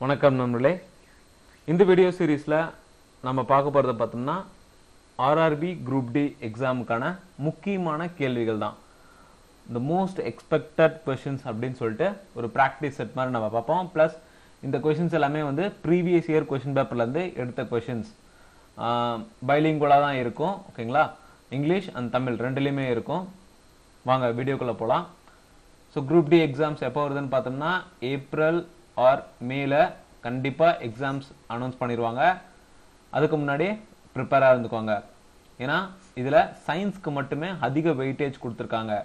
வணக்கம் நண்பர்களே இந்த வீடியோ சீரீஸில் நம்ம பார்க்க போகிறத பார்த்தோம்னா ஆர்ஆர்பி குரூப் டி எக்ஸாமுக்கான முக்கியமான கேள்விகள் தான் இந்த மோஸ்ட் எக்ஸ்பெக்டட் கொஷின்ஸ் அப்படின்னு சொல்லிட்டு ஒரு ப்ராக்டிஸ் செட் மாதிரி நம்ம பார்ப்போம் ப்ளஸ் இந்த கொஷின்ஸ் எல்லாமே வந்து ப்ரீவியஸ் இயர் கொஷின் பேப்பர்லேருந்து எடுத்த கொஷின்ஸ் பைலிங்குலாக தான் இருக்கும் ஓகேங்களா இங்கிலீஷ் அண்ட் தமிழ் ரெண்டுலேயுமே இருக்கும் வாங்க வீடியோக்குள்ளே போகலாம் ஸோ குரூப் டி எக்ஸாம்ஸ் எப்போ வருதுன்னு பார்த்தோம்னா ஏப்ரல் ஆர் மேல கண்டிப்பாக எக்ஸாம்ஸ் அனௌன்ஸ் பண்ணிடுவாங்க அதுக்கு முன்னாடி ப்ரிப்பேராக இருந்துக்கோங்க ஏன்னா இதில் சயின்ஸ்க்கு மட்டுமே அதிக வெயிட்டேஜ் கொடுத்துருக்காங்க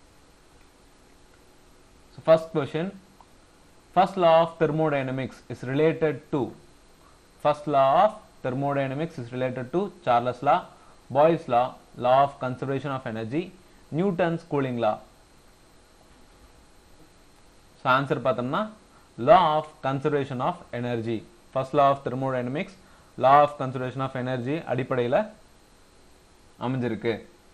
so first question first law of thermodynamics is related to first law of thermodynamics is related to Charles law Boyle's law law of conservation of energy Newton's cooling law so answer பார்த்தோம்னா law of conservation of energy first law of thermodynamics law of conservation of energy அடிப்படையில் அமைஞ்சிருக்கு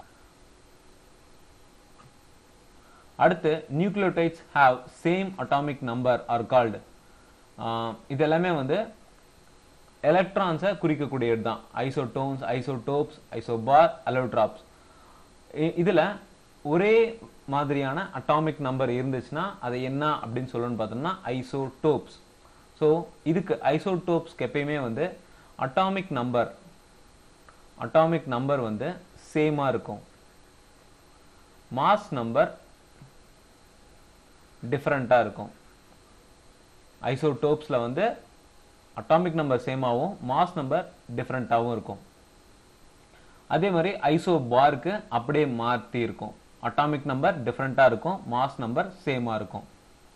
அடுத்து nucleotides have same atomic number are called இது எல்லாமே வந்து எலக்ட்ரான்ஸை குறிக்கக்கூடியது தான் isotones isotopes isobar allotropes இதில் ஒரே மாதிரியான அட்டாமிக் நம்பர் இருந்துச்சுன்னா அதை என்ன அப்படின்னு சொல்லணும்னு பார்த்தோம்னா ஐசோடோப்ஸ் ஸோ இதுக்கு ஐசோடோப்ஸ்க்கு எப்பயுமே வந்து அட்டாமிக் நம்பர் அட்டாமிக் நம்பர் வந்து சேமாக இருக்கும் மாஸ் நம்பர் டிஃப்ரெண்ட்டாக இருக்கும் ஐசோடோப்ஸில் வந்து அட்டாமிக் நம்பர் சேமாகவும் மாஸ் நம்பர் டிஃப்ரெண்ட்டாகவும் இருக்கும் அதே மாதிரி ஐசோ பாருக்கு அப்படியே மாற்றி இருக்கும் அட்டாமிக் நம்பர் டிஃப்ரெண்ட்டாக இருக்கும் மாஸ் நம்பர் சேமாக இருக்கும்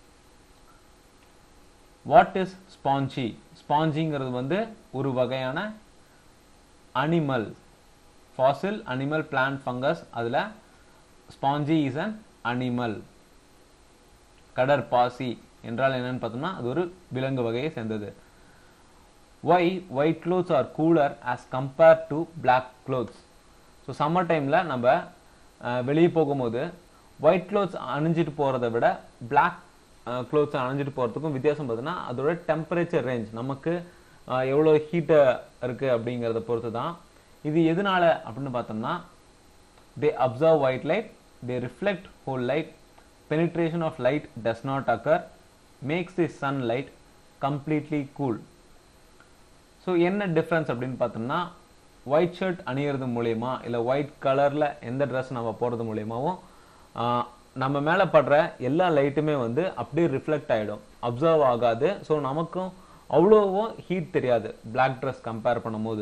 வாட் இஸ் ஸ்பாஞ்சி ஸ்பாஞ்சிங்கிறது வந்து ஒரு வகையான animal fossil animal plant fungus அதில் ஸ்பாஞ்சி இஸ் அன் அனிமல் கடற்பாசி என்றால் என்னன்னு பார்த்தோம்னா அது ஒரு விலங்கு வகையை சேர்ந்தது why white clothes are cooler as compared to black clothes so summer டைமில் நம்ம வெளியே போகும்போது ஒயிட் க்ளோத்ஸ் அணிஞ்சிட்டு போகிறத விட பிளாக் க்ளோத்ஸ் அணிஞ்சிட்டு போகிறதுக்கும் வித்தியாசம் பார்த்தீங்கன்னா அதோட டெம்பரேச்சர் ரேஞ்ச் நமக்கு எவ்வளோ ஹீட்டு இருக்குது அப்படிங்கிறத பொறுத்து தான் இது எதனால அப்படின்னு பார்த்தோம்னா they observe white light they reflect whole light penetration of light does not occur makes the sun light completely cool so என்ன டிஃப்ரென்ஸ் அப்படின்னு பார்த்தோம்னா ஒயிட் ஷர்ட் அணியிறது மூலயமா இல்லை ஒயிட் கலரில் எந்த ட்ரெஸ் நம்ம போடுறது மூலயமாவும் நம்ம மேலே படுற எல்லா லைட்டுமே வந்து அப்படியே ரிஃப்ளெக்ட் ஆகிடும் அப்சர்வ் ஆகாது ஸோ நமக்கும் அவ்வளோவும் ஹீட் தெரியாது பிளாக் ட்ரெஸ் கம்பேர் பண்ணும்போது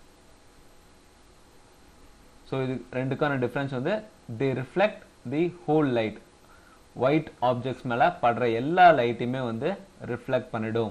ஸோ இது ரெண்டுக்கான டிஃப்ரென்ஸ் வந்து the reflect the whole light white objects மேலே படுற எல்லா லைட்டையுமே வந்து ரிஃப்ளெக்ட் பண்ணிடும்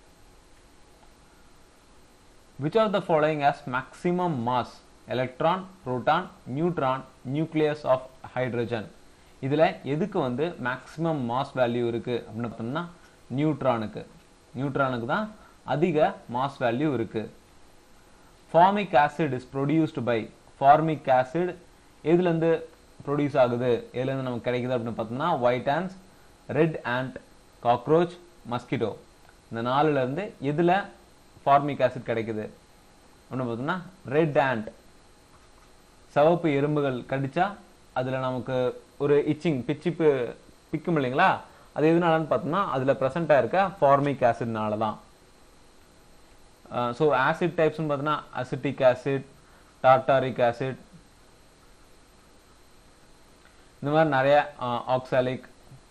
which of the following has maximum mass electron proton neutron nucleus of hydrogen இதில் எதுக்கு வந்து மேக்ஸிமம் மாஸ் வேல்யூ இருக்குது அப்படின்னு பார்த்தோம்னா நியூட்ரானுக்கு நியூட்ரானுக்கு தான் அதிக மாஸ் வேல்யூ இருக்குது formic acid is produced by formic acid எதுலேருந்து ப்ரொடியூஸ் ஆகுது எதுலேருந்து நமக்கு கிடைக்குது அப்படின்னு பார்த்தோம்னா white ants red ant cockroach mosquito இந்த நாலுலேருந்து எதில் ஃபார்மிக் ஆசிட் கிடைக்குது அப்படின்னு பார்த்தோம்னா ரெட் ஆண்ட் சிவப்பு எறும்புகள் கடிச்சா அதில் நமக்கு ஒரு இச்சிங் பிச்சிப்பு பிக்கும் இல்லைங்களா அது எதுனாலன்னு பார்த்தோம்னா அதில் ப்ரெசண்ட்டாக இருக்க ஃபார்மிக் ஆசிட்னால தான் ஸோ ஆசிட் டைப்ஸ்னு பார்த்தோம்னா அசிட்டிக் ஆசிட் டார்டாரிக் ஆசிட் இந்த மாதிரி நிறைய ஆக்சாலிக்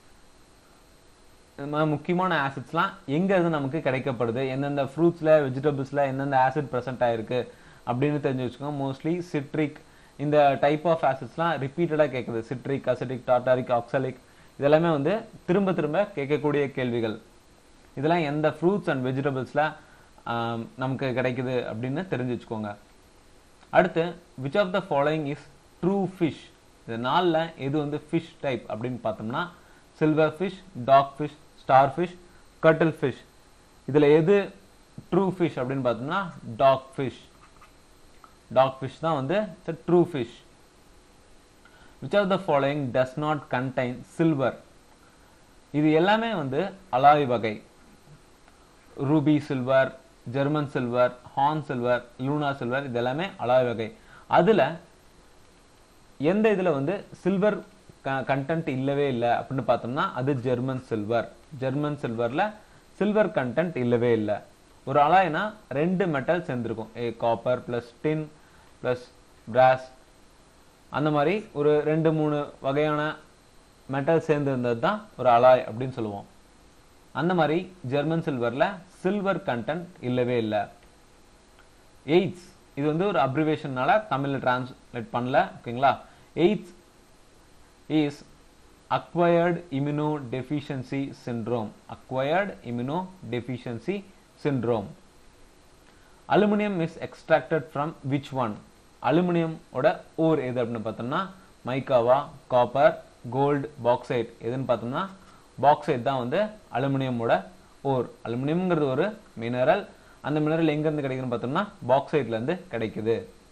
இந்த மாதிரி முக்கியமான ஆசிட்ஸ்லாம் எங்கேருந்து நமக்கு கிடைக்கப்படுது எந்தெந்த ஃப்ரூட்ஸில் வெஜிடபிள்ஸில் எந்தெந்த ஆசிட் ப்ரெசென்ட் ஆகிருக்கு அப்படின்னு தெரிஞ்சு வச்சுக்கோங்க மோஸ்ட்லி சிட்ரிக் இந்த டைப் ஆஃப் ஆசிட்ஸ்லாம் ரிப்பீட்டடாக கேட்குது சிட்ரிக் அசிட்டிக் டாட்டாரிக் ஆக்சாலிக் இதெல்லாமே வந்து திரும்ப திரும்ப கேட்கக்கூடிய கேள்விகள் இதெல்லாம் எந்த ஃப்ரூட்ஸ் அண்ட் வெஜிடபிள்ஸில் நமக்கு கிடைக்குது அப்படின்னு தெரிஞ்சு வச்சுக்கோங்க அடுத்து which of the following is true fish இது நாளில் எது வந்து ஃபிஷ் டைப் அப்படின்னு பார்த்தோம்னா silverfish dogfish starfish cuttlefish இதில் எது ட்ரூ ஃபிஷ் அப்படின்னு பார்த்தோம்னா டாக் ஃபிஷ் டாக் ஃபிஷ் தான் வந்து true fish which of the following does not contain silver இது எல்லாமே வந்து அலாய் வகை ruby silver German silver horn silver luna silver இது எல்லாமே அலாய் வகை அதுல எந்த இதுல வந்து சில்வர் கண்டென்ட் இல்லவே இல்லை அப்படின்னு பார்த்தோம்னா அது ஜெர்மன் சில்வர் ஜெர்மன் சில்வர்ல சில்வர் கண்டென்ட் இல்லவே இல்லை ஒரு அலாய்னா ரெண்டு மெட்டல் சேர்ந்துருக்கும் ஏ copper plus tin plus brass அந்த மாதிரி ஒரு ரெண்டு மூணு வகையான மெட்டல் சேர்ந்து இருந்தது தான் ஒரு அலாய் அப்படின்னு சொல்லுவோம் அந்த மாதிரி ஜெர்மன் சில்வர்ல சில்வர் கண்டென்ட் இல்லவே இல்லை எய்ட்ஸ் இது வந்து ஒரு அப்ரிவேஷன்னால தமிழ்ல டிரான்ஸ்லேட் பண்ணல ஓகேங்களா AIDS is acquired immunodeficiency syndrome acquired immunodeficiency syndrome aluminium is extracted from which one aluminium ஓட ஓர் எது அப்படின்னு பார்த்தோம்னா மைக்காவா காப்பர் கோல்டு பாக்சைட் எதுன்னு பார்த்தோம்னா பாக்சைட் தான் வந்து அலுமினியமோட ஓர் அலுமினியம்ங்கிறது ஒரு மினரல் அந்த மினரல் எங்கேருந்து கிடைக்குதுன்னு பார்த்தோம்னா பாக்சைட்லேருந்து கிடைக்குது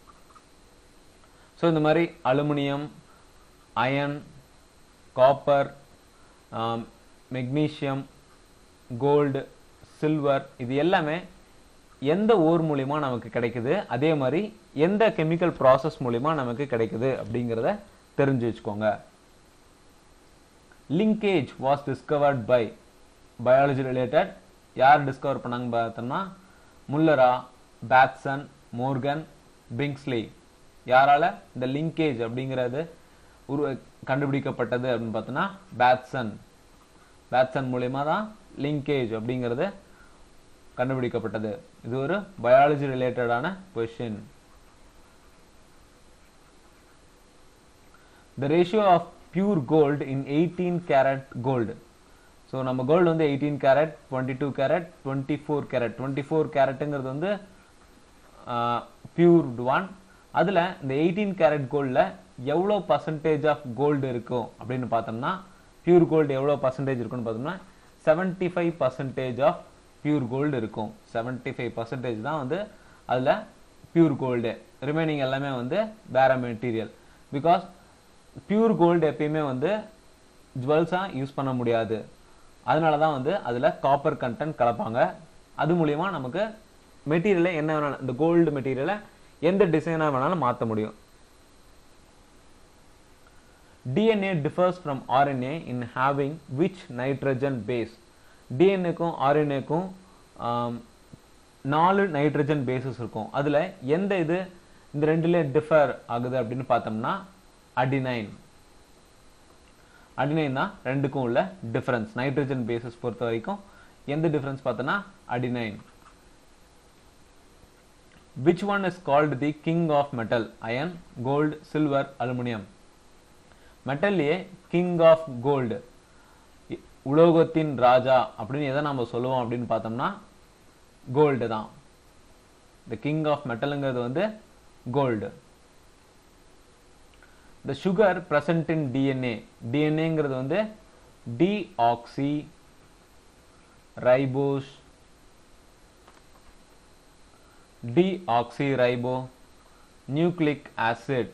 ஸோ இந்த மாதிரி aluminium iron copper magnesium gold silver இது எல்லாமே எந்த ஓர் மூலியமா நமக்கு கிடைக்குது அதே மாதிரி எந்த கெமிக்கல் ப்ராசஸ் மூலியமா நமக்கு கிடைக்குது அப்படிங்கிறத தெரிஞ்சு வச்சுக்கோங்க linkage was discovered by biology related யார் டிஸ்கவர் பண்ணாங்க பார்த்தோம்னா முல்லரா பேட்சன் மோர்கன் பிங்ஸ்லி யாரால இந்த லிங்கேஜ் அப்படிங்கிறது உரு கண்டுபிடிக்கப்பட்டது அப்படின்னு பார்த்தோம்னா பேட்சன் பேட்சன் மூலியமா தான் லிங்கேஜ் அப்படிங்கிறது கண்டுபிடிக்கப்பட்டது இது ஒரு பயாலஜி ரிலேட்டடான question the ratio of pure gold in eighteen carat gold so நம்ம கோல்டு வந்து eighteen carat twenty two carat twenty four carat twenty four கேரட்டுங்கிறது வந்து பியூர் ஒன் அதில் இந்த எயிட்டீன் கேரட் கோல்டில் எவ்வளோ பர்சன்டேஜ் ஆஃப் கோல்டு இருக்கும் அப்படின்னு பார்த்தோம்னா பியூர் கோல்டு எவ்வளோ பர்சன்டேஜ் இருக்குன்னு பார்த்தோம்னா seventy five percentage of pure gold இருக்கும் செவன்ட்டி ஃபைவ் பர்சன்டேஜ் தான் வந்து அதில் பியூர் கோல்டு ரிமைனிங் எல்லாமே வந்து வேற மெட்டீரியல் பிகாஸ் பியூர் கோல்டு எப்பயுமே வந்து ஜுவல்ஸாக யூஸ் பண்ண முடியாது அதனால தான் வந்து அதில் காப்பர் கண்டென்ட் கலப்பாங்க அது மூலியமா நமக்கு மெட்டீரியலை என்ன வேணாலும் இந்த கோல்டு மெட்டீரியலை எந்த டிசைனாக வேணாலும் மாற்ற முடியும் DNA differs from RNA in having which nitrogen base டிஎன்ஏக்கும் ஆர்என்ஏக்கும் நாலு நைட்ரஜன் பேசஸ் இருக்கும் அதில் எந்த இது இந்த ரெண்டுல டிஃபர் ஆகுது அப்படின்னு பார்த்தோம்னா அடினைன் அடினைன் தான் ரெண்டுக்கும் உள்ள டிஃபரன்ஸ் நைட்ரஜன் பேசஸ் பொறுத்த வரைக்கும் எந்த டிஃபரன்ஸ் பார்த்தோம்னா adenine which one is called the king of metal iron gold silver aluminum மெட்டல்லையே கிங் ஆஃப் கோல்டு உலோகத்தின் ராஜா அப்படின்னு எதை நம்ம சொல்லுவோம் அப்படின்னு பார்த்தோம்னா கோல்டு தான் த கிங் ஆஃப் மெட்டலுங்கிறது வந்து gold the sugar present in DNA டிஎன்ஏங்கிறது வந்து deoxyribose deoxyribonucleic acid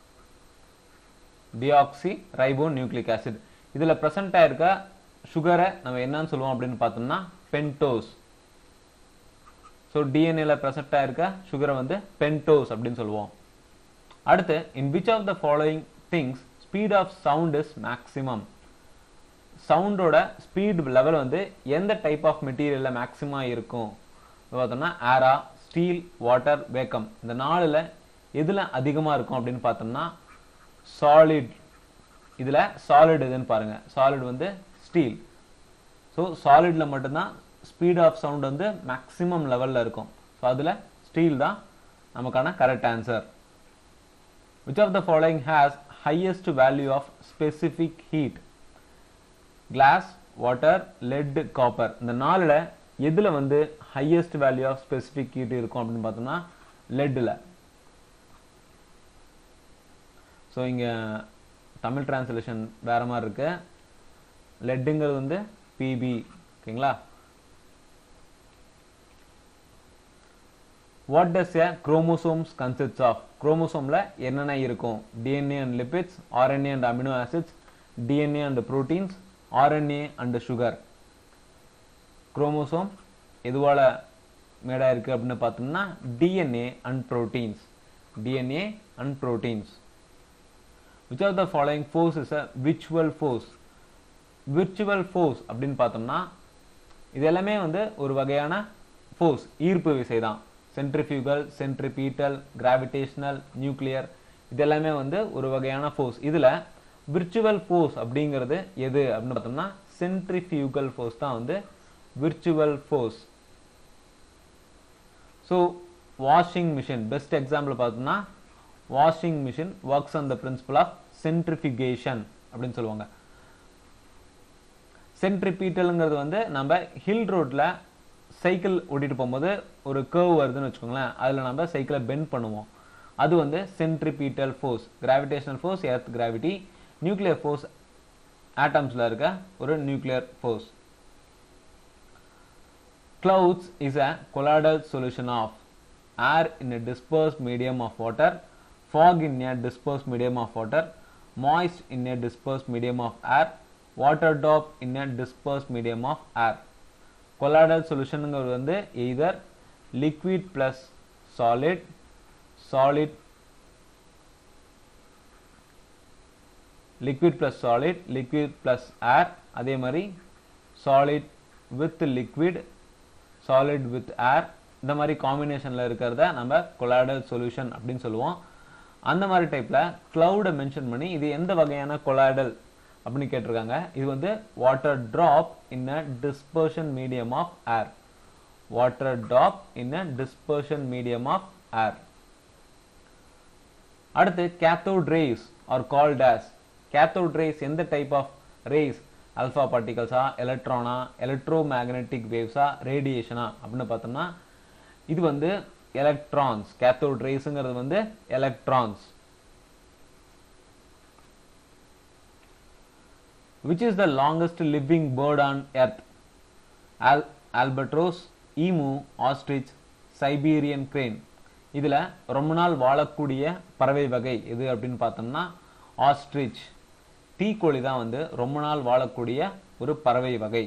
deoxyribonucleic acid இதுல பிரசன்ட் ஆயிருக்க சுகரை நம்ம என்னன்னு சொல்லுவோம் அப்படின்னு பார்த்தோம்னா பென்டோஸ் ஸோ டிஎன்ஏல பிரசன்ட் ஆயிருக்க சுகரை வந்து பென்டோஸ் அப்படின்னு சொல்லுவோம் அடுத்து in which of the following things speed of sound is maximum சவுண்டோட ஸ்பீட் லெவல் வந்து எந்த டைப் ஆஃப் மெட்டீரியல்ல மேக்ஸிமம் இருக்கும் பார்த்தோம்னா ஏரா ஸ்டீல் வாட்டர் வேக்கம் இந்த நாலுல எதுல அதிகமா இருக்கும் அப்படின்னு பார்த்தோம்னா சாலிட் இதுல சாலிட் எதுன்னு பாருங்க சாலிட் வந்து ஸ்டீல் ஸோ சாலிட்ல மட்டும்தான் ஸ்பீட் ஆஃப் சவுண்ட் வந்து மேக்ஸிமம் லெவல்ல இருக்கும் ஸோ அதுல ஸ்டீல் தான் நமக்கான correct answer which of the following has highest value of specific heat glass water lead copper இந்த நாலுல எதுல வந்து highest value of specific heat இருக்கும் அப்படின்னு பார்த்தோம்னா லெட்டில் ஸோ இங்கே தமிழ் டிரான்ஸ்லேஷன் வேற மாதிரி இருக்கு லெட்டுங்கிறது வந்து பிபி ஓகேங்களா what does a chromosomes consist of குரோமோசோமில் என்னென்ன இருக்கும் DNA and lipids RNA and amino acids DNA and proteins RNA and sugar chromosome எதுவால மேடா இருக்கு அப்படின்னு பார்த்தோம்னா DNA and proteins DNA and proteins which are the following force is a virtual force virtual force அப்படின்னு பார்த்தோம்னா இது எல்லாமே வந்து ஒரு வகையான ஃபோர்ஸ் ஈர்ப்பு விசை தான் சென்ட்ரிஃபியூகல் சென்ட்ரிபீட்டல் கிராவிடேஷனல் நியூக்ளியர் இது எல்லாமே வந்து ஒரு வகையான ஃபோர்ஸ் இதில் விர்ச்சுவல் ஃபோர்ஸ் அப்படிங்கிறது எது அப்படின்னு பார்த்தோம்னா சென்ட்ரிஃபியூகல் ஃபோர்ஸ் தான் வந்து virtual force so washing machine best example பார்த்தோம்னா washing machine works on the principle of centrifugation அப்படின்னு சொல்லுவாங்க சென்ட்ரிபீட்டலுங்கிறது வந்து நம்ம ஹில் ரோட்ல சைக்கிள் ஓட்டிட்டு போகும்போது ஒரு கர்வ் வருதுன்னு வச்சுக்கோங்களேன் அதில் நம்ம சைக்கிளை பெண்ட் பண்ணுவோம் அது வந்து centripetal force gravitational force earth gravity nuclear force ஆட்டம்ஸில் இருக்க ஒரு nuclear force Clouds is a colloidal solution of air in a dispersed medium of water, fog in a dispersed medium of water, moist in a dispersed medium of air, water drop in a dispersed medium of air. colloidal solutionங்கிறது வந்து either liquid plus solid, solid, liquid plus solid, liquid plus air, அதே மாதிரி solid with liquid, solid with air இந்த மாதிரி காம்பினேஷனில் இருக்கிறத நம்ம colloidal solution அப்படின்னு சொல்லுவோம் அந்த மாதிரி டைப்பில் க்ளவுடை மென்ஷன் பண்ணி இது எந்த வகையான கொலாய்டல் அப்படின்னு கேட்டிருக்காங்க இது வந்து water drop in a dispersion medium of air water drop in a dispersion medium of air அடுத்து cathode rays are called as cathode rays எந்த டைப் ஆஃப் ரேஸ் அல்ஃபா பார்ட்டிகல்ஸா எலக்ட்ரானா எலக்ட்ரோ மேக்னெட்டிக் வேவ்ஸா ரேடியேஷனா அப்படின்னு பார்த்தோம்னா இது வந்து எலக்ட்ரான்ஸ் கேத்தோட் ரேஸுங்கிறது வந்து electrons which is the longest living bird on earth Al albatross emu ostrich siberian crane இதுல ரொம்ப நாள் வாழக்கூடிய பறவை வகை எது அப்படின்னு பார்த்தோம்னா ஆஸ்ட்ரிச் தீக்கோழி தான் வந்து ரொம்ப நாள் வாழக்கூடிய ஒரு பறவை வகை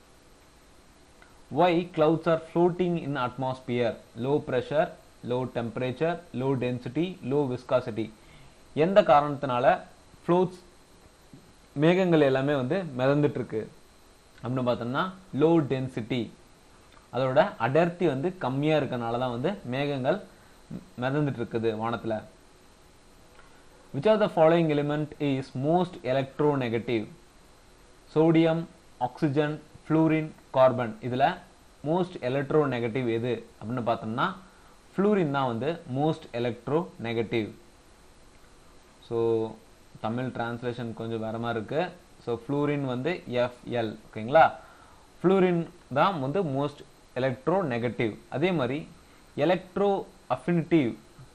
why clouds are floating in atmosphere low pressure low temperature low density low viscosity எந்த காரணத்தினால floats மேகங்கள் எல்லாமே வந்து மிதந்துட்டு இருக்கு அப்படின்னு பார்த்தோம்னா லோ டென்சிட்டி அதோட அடர்த்தி வந்து கம்மியா இருக்கனால தான் வந்து மேகங்கள் மிதந்துட்டு இருக்குது வானத்துல which of the following element is most electronegative sodium oxygen fluorine carbon இதுல மோஸ்ட் எலக்ட்ரோ நெகட்டிவ் எது அப்படின்னு பார்த்தோம்னா ஃப்ளூரின் தான் வந்து most electronegative so Tamil translation கொஞ்சம் வேற மாதிரி இருக்கு ஸோ ஃப்ளூரின் வந்து எஃப்எல் ஓகேங்களா ஃப்ளூரின் தான் வந்து மோஸ்ட் எலக்ட்ரோ நெகட்டிவ் அதே மாதிரி எலக்ட்ரோ அஃபினிட்டிவ்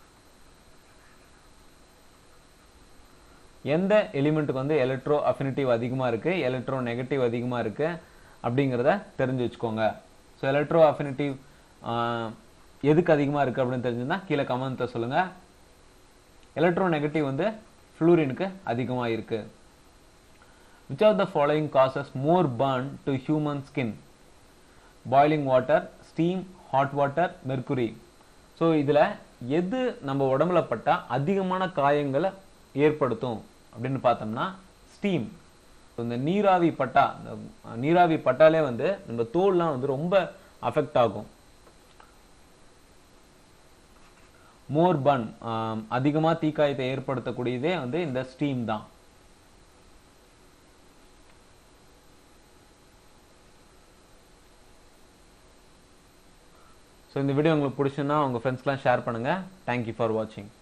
எந்த எலிமெண்ட்டுக்கு வந்து எலக்ட்ரோ அஃபினிட்டிவ் அதிகமாக இருக்கு எலக்ட்ரோ நெகட்டிவ் அதிகமாக இருக்கு அப்படிங்கிறத தெரிஞ்சு வச்சுக்கோங்க ஸோ எலக்ட்ரோ அஃபினிட்டிவ் எதுக்கு அதிகமாக இருக்கு அப்படின்னு தெரிஞ்சுன்னா கீழே கமெண்ட்ல சொல்லுங்க எலக்ட்ரோ நெகட்டிவ் வந்து ஃப்ளூரினுக்கு அதிகமாக இருக்கு which of the following causes more burn to human skin boiling water steam hot water mercury so இதில் எது நம்ம உடம்புல பட்டா அதிகமான காயங்களை ஏற்படுத்தும் அப்படின்னு பார்த்தோம்னா ஸ்டீம் இந்த நீராவி பட்டா இந்த நீராவி பட்டாலே வந்து நம்ம தோல்லாம் வந்து ரொம்ப அஃபெக்ட் ஆகும் மோர் பன் அதிகமா தீக்காயத்தை ஏற்படுத்தக்கூடியதே வந்து இந்த ஸ்டீம் தான் ஸோ இந்த வீடியோ உங்களுக்கு பிடிச்சுன்னா உங்கள் ஃப்ரெண்ட்ஸ்க்கெலாம் ஷேர் பண்ணுங்கள் தேங்க்யூ ஃபார் வாட்சிங்